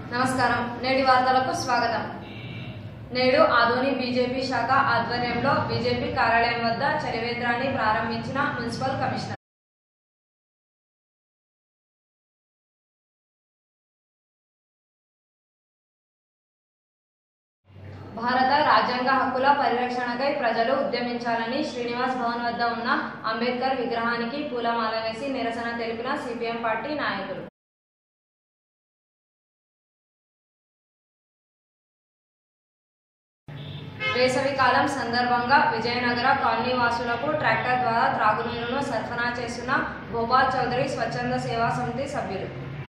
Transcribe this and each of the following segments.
నమస్కారం నేటి వార్తలకు స్వాగతం నేడు ఆదోని బీజేపీ శాఖ ఆధ్వర్యంలో బీజేపీ కార్యాలయం వద్ద చలివేంద్రాన్ని ప్రారంభించిన మున్సిపల్ కమిషనర్ భారత రాజ్యాంగ హక్కుల పరిరక్షణకై ప్రజలు ఉద్యమించాలని శ్రీనివాస్ భవన్ వద్ద ఉన్న అంబేద్కర్ విగ్రహానికి పూలమాల వేసి నిరసన తెలిపిన సిపిఎం పార్టీ నాయకులు వేసవి కాలం సందర్భంగా విజయనగర కాలనీ వాసులకు ట్రాక్టర్ ద్వారా త్రాగునీరును సరఫరా చేస్తున్న గోపాల్ చౌదరి స్వచ్ఛంద సేవా సమితి సభ్యులు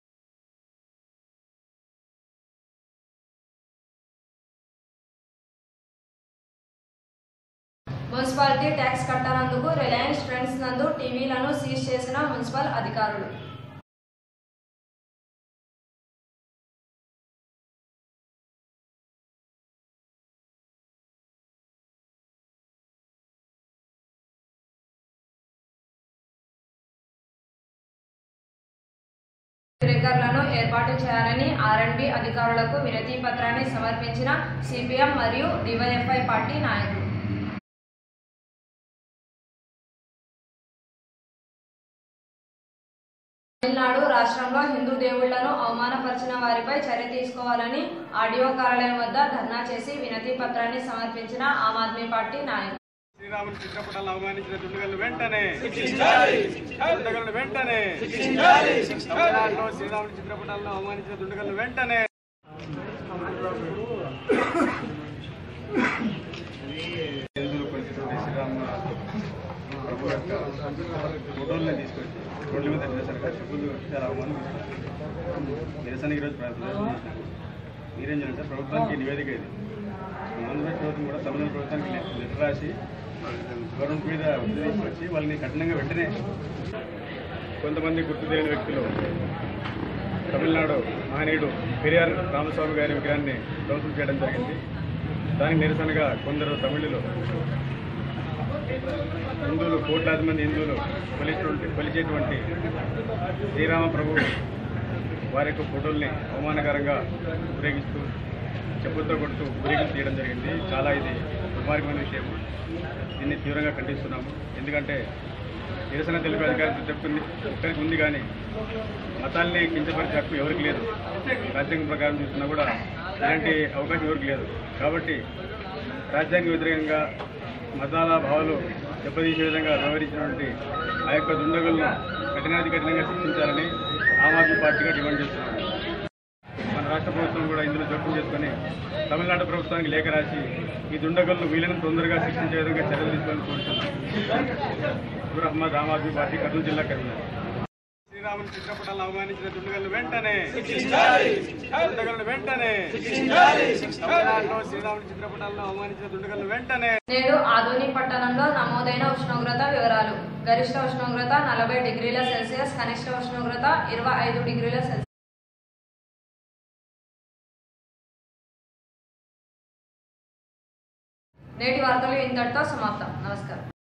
మున్సిపాలిటీ ట్యాక్స్ కట్టనందుకు రిలయన్స్ ట్రెండ్స్ నందు టీవీలను సీజ్ చేసిన మున్సిపల్ అధికారులు బ్రేకర్లను ఏర్పాటు చేయాలని ఆర్ఎండ్బి అధికారులకు వినతి పత్రాన్ని సమర్పించిన సిపిఎం మరియు డివైఎఫ్ఐ పార్టీ నాయకులు తమిళనాడు రాష్ట్రంలో హిందూ దేవుళ్లను అవమానపరిచిన వారిపై చర్య తీసుకోవాలని ఆడియో కార్యాలయం వద్ద ధర్నా చేసి వినతి పత్రాన్ని సమర్పించిన ఆమ్ ఆద్మీ పార్టీ నాయకులు శ్రీరాముని చిత్రపటాలను అవమానించిన దుండగలను వెంటనే దుండగలను వెంటనే తమిళనాడులో శ్రీరాముని చిత్రపటాలను అవమానించిన దుండగలను వెంటనే హిందువులు కొలిచినటువంటి శ్రీరామ ప్రభు యొక్క ఫోటోల్ని తీసుకొచ్చి రోడ్ల మీద నిరసన కట్టుకుంటూ చాలా అవమానం తీసుకొచ్చారు నిరసన ఈరోజు ప్రదర్శన చేశారు మీరేం చేయాలంటే ప్రభుత్వానికి నివేదిక ఇది ఆంధ్రప్రదేశ్ ప్రభుత్వం కూడా తమిళనాడు ప్రభుత్వానికి లె- లెటర్ రాసి గవర్నమెంట్ మీద ఒత్తిడి తీసుకొచ్చి వాళ్ళని కఠినంగా వెంటనే కొంతమంది గుర్తు తెలియని వ్యక్తులు తమిళనాడు మహనీయుడు పెరియార్ రామస్వామి గారి విగ్రహాన్ని ధ్వంసం చేయడం జరిగింది దానికి నిరసనగా కొందరు తమిళులు హిందువులు కోట్లాది మంది హిందువులు కొలిచేటువంటి కొలిచేటువంటి శ్రీరామ ప్రభు వారి యొక్క ఫోటోల్ని అవమానకరంగా ఊరేగిస్తూ చెప్పులతో కొడుతూ ఊరేగింపు చేయడం జరిగింది చాలా ఇది దుర్మార్గమైన విషయం దీన్ని తీవ్రంగా ఖండిస్తున్నాము ఎందుకంటే నిరసన తెలిపే అధికారం ప్రతి ఒక్కరిని ఒక్కరికి ఉంది కానీ మతాల్ని కించపరిచే హక్కు ఎవరికి లేదు రాజ్యాంగం ప్రకారం చూస్తున్నా కూడా ఇలాంటి అవకాశం ఎవరికి లేదు కాబట్టి రాజ్యాంగ వ్యతిరేకంగా మతాల భావాలు దెబ్బతీసే విధంగా వ్యవహరించినటువంటి ఆ యొక్క దుండగులను కఠినాది కఠినంగా శిక్షించాలని ఆమ్ ఆద్మీ పార్టీగా డిమాండ్ చేస్తున్నాము మన రాష్ట్ర ప్రభుత్వం కూడా ఇందులో జోక్యం చేసుకొని తమిళనాడు ప్రభుత్వానికి లేఖ రాసి ఈ దుండగులను వీలైనంత తొందరగా శిక్షించే విధంగా చర్యలు తీసుకోవాలని కోరుతున్నాం నూర్ అహ్మద్ ఆమ్ ఆద్మీ పార్టీ కర్నూలు జిల్లా కరీంనగర్ శ్రీరాముని చిత్రపటాలను అవమానించిన దుండగులను వెంటనే దుండగులను వెంటనే తమిళనాడులో శ్రీరాముని చిత్రపటాలను అవమానించిన దుండగులను వెంటనే నేడు ఆదోని పట్టణంలో నమోదైన ఉష్ణోగ్రత వివరాలు గరిష్ట ఉష్ణోగ్రత నలభై డిగ్రీల సెల్సియస్ కనిష్ట ఉష్ణోగ్రత ఇరవై ఐదు డిగ్రీల సెల్సియస్ నేటి వార్తలు ఇంతటితో సమాప్తం నమస్కారం